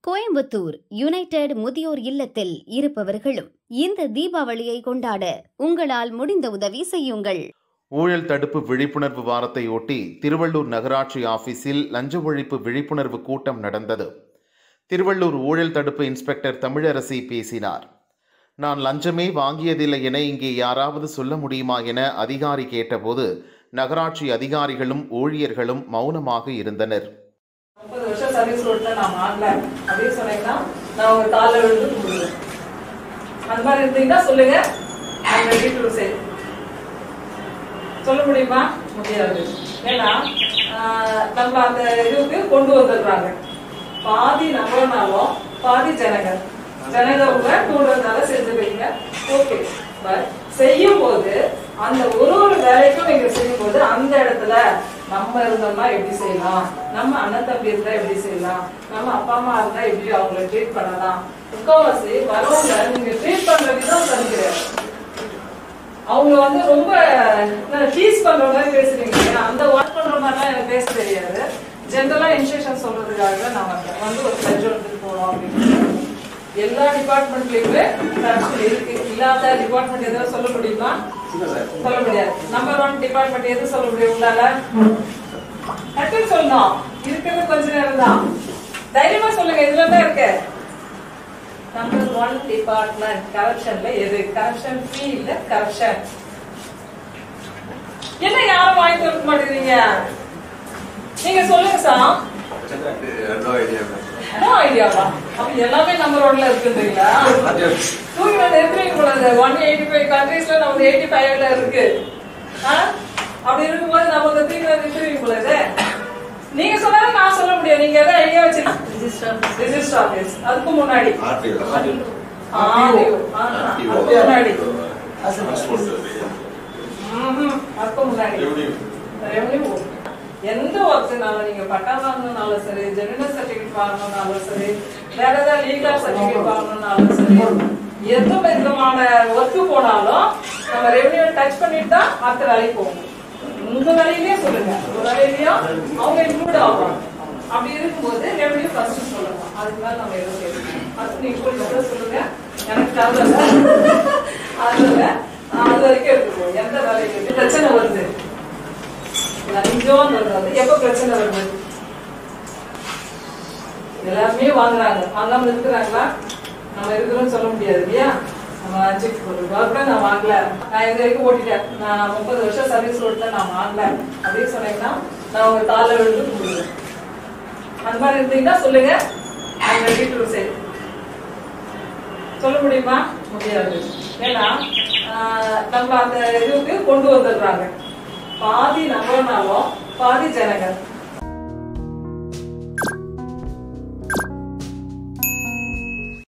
Coimbatore United முதியோர் இல்லத்தில் இருப்பவர்களும் இந்த தீபாவளியை கொண்டாட உங்களால் முடிந்த உதவி செய்யுங்கள் ஊழல் தடுப்பு விழிப்புணர்வு வாரத்தை ஒட்டி திருவள்ளூர் நகராட்சி ஆபீஸில் லஞ்ச ஒழிப்பு விழிப்புணர்வு கூட்டம் நடந்தது திருவள்ளூர் ஊழல் தடுப்பு இன்ஸ்பெக்டர் தமிழரசி பேசினார் நான் லஞ்சமே வாங்கியதில்லை என இங்கே யாராவது சொல்ல முடியுமா என அதிகாரி கேட்டபோது நகராட்சி அதிகாரிகளும் ஊழியர்களும் மௌனமாக இருந்தனர் முப்பது வருஷம் சர்வீஸ் ரோட்ல நான் வாங்கல அப்படின்னு சொன்னீங்கன்னா நான் உங்க காலில் விழுந்து கும்பிடுவேன் அந்த மாதிரி இருந்தீங்கன்னா சொல்லுங்க I'm ready to say. சொல்ல முடியுமா முடியாது ஏன்னா ஆஹ், நம்ம அந்த இதுக்கு கொண்டு வந்துடுறாங்க பாதி நம்மனாலும் பாதி ஜனங்க ஜனங்க உங்க தூண்டுறதுனால செஞ்சுருவீங்க ஓகே பட் செய்யும் போது அந்த ஒரு ஒரு வேலைக்கும் நீங்க செய்யும் போது அந்த இடத்துல நம்ம இருந்தோம்னா எப்படி செய்யலாம் நம்ம அண்ணன் தம்பி இருந்தா எப்படி செய்யலாம் நம்ம அப்பா அம்மா இருந்தா எப்படி அவங்கள ட்ரீட் பண்ணலாம் முக்கால்வாசி வரவங்க நீங்க ட்ரீட் பண்ற விதம் சரி கிடையாது அவங்க வந்து ரொம்ப டீஸ் பண்ற மாதிரி பேசுறீங்க இல்லையா? அந்த ஒர்க் பண்ற மாதிரிலாம் எனக்கு பேச தெரியாது ஜென்ரலா இன்ஸ்ட்ரக்ஷன் சொல்றதுக்காக தான் நான் வந்தேன் வந்து ஒரு பிளட்ஜ் எடுத்துட்டு போனோம் அப்படின்னு எல்லா டிபார்ட்மெண்ட்லயுமே கரப்ஷன் இருக்கு இல்லாத டிபார்ட்மெண்ட் எதாவது சொல்ல முடியுமா சொல்ல முடியாது நம்பர் ஒன் டிபார்ட்மெண்ட் எது சொல்ல முடியும் உங்களால டக்குன்னு சொல்லணும் இருக்கிறது கொஞ்ச நேரம் தான் தைரியமா சொல்லுங்க இதுல தான் இருக்கு நம்பர் ஒன் டிபார்ட்மெண்ட் கரப்ஷன்ல எது கரப்ஷன் ஃப்ரீ இல்ல கரப்ஷன் என்ன யாரும் வாங்கி கொடுக்க மாட்டேங்கிறீங்க நீங்க சொல்லுங்க sir no idea, ma'am. No ஐடியாவா அப்ப எல்லாமே நம்பர் ஒன்ல இருக்குன்றீங்களா தூக்கி வந்து இருக்கிறீங்க போல ஒன் எயிட்டி ஃபைவ் கண்ட்ரீஸ்ல நம்ம எயிட்டி ஃபைவ்ல இருக்கு ஆ? அப்படி இருக்கும்போது நம்ம வந்து தூக்கி வந்து இருக்கிறீங்க போல இது. நீங்க சொன்னாலும் நான் சொல்ல முடியும் நீங்க எதாவது ஐடியா வச்சிருக்கீங்க ரிஜிஸ்டர் ஆபீஸ் அதுக்கு முன்னாடி RTO. ஆடியோ. ஆ, அதுக்கு முன்னாடி Transport survey. ம்ஹும். அதுக்கு முன்னாடி Revenue. ரெவன்யூ எந்த ஒர்க்குனாலும் நீங்க பட்டா வாங்கணும்னாலும் சரி ஜெனரல் சர்டிபிகேட் வாங்கணும்னாலும் சரி வேற ஏதாவது லீகல் சர்டிபிகேட் வாங்கணும்னாலும் சரி எந்த விதமான ஒர்க்கு போனாலும் நம்ம ரெவன்யூ டச் பண்ணிட்டு தான் அடுத்த வேலைக்கு போகணும் உங்க வேலையிலேயே சொல்லுங்க உங்க வேலையிலயும் அவங்க இன்க்ளூட் ஆகும் அப்படி இருக்கும்போது ரெவன்யூ ஃபர்ஸ்ட் சொல்லணும் அதுக்கு மேல நம்ம எதுவும் கேட்கணும் அது நீங்க கூட சொல்லுங்க எனக்கு தரல அதுல அது வரைக்கும் இருக்கும் எந்த வேலைக்கு பிரச்சனை வருது லஞ்சம் வருது எப்ப பிரச்சனை வருது எல்லாருமே வாங்குறாங்க வாங்காம இருக்கிறாங்களா நம்ம இருக்கிறோம்னு சொல்ல முடியாது இல்லையா நம்ம அஞ்சுக்கு போட்டுருக்கோம் நான் வாங்கல நான் இது வரைக்கும் ஓட்டிட்டேன் நான் முப்பது வருஷம் சர்வீஸ் ஓட்டல நான் வாங்கல அப்படின்னு சொன்னீங்கன்னா நான் உங்க காலில் விழுந்து கும்பிடுவேன் அந்த மாதிரி இருந்தீங்கன்னா சொல்லுங்க I'm ready to say. சொல்ல முடியுமா முடியாது ஏன்னா ஆஹ், நம்ம அந்த இதுக்கு கொண்டு வந்துடுறாங்க பாதி நம்மனாலும் பாதி ஜனங்க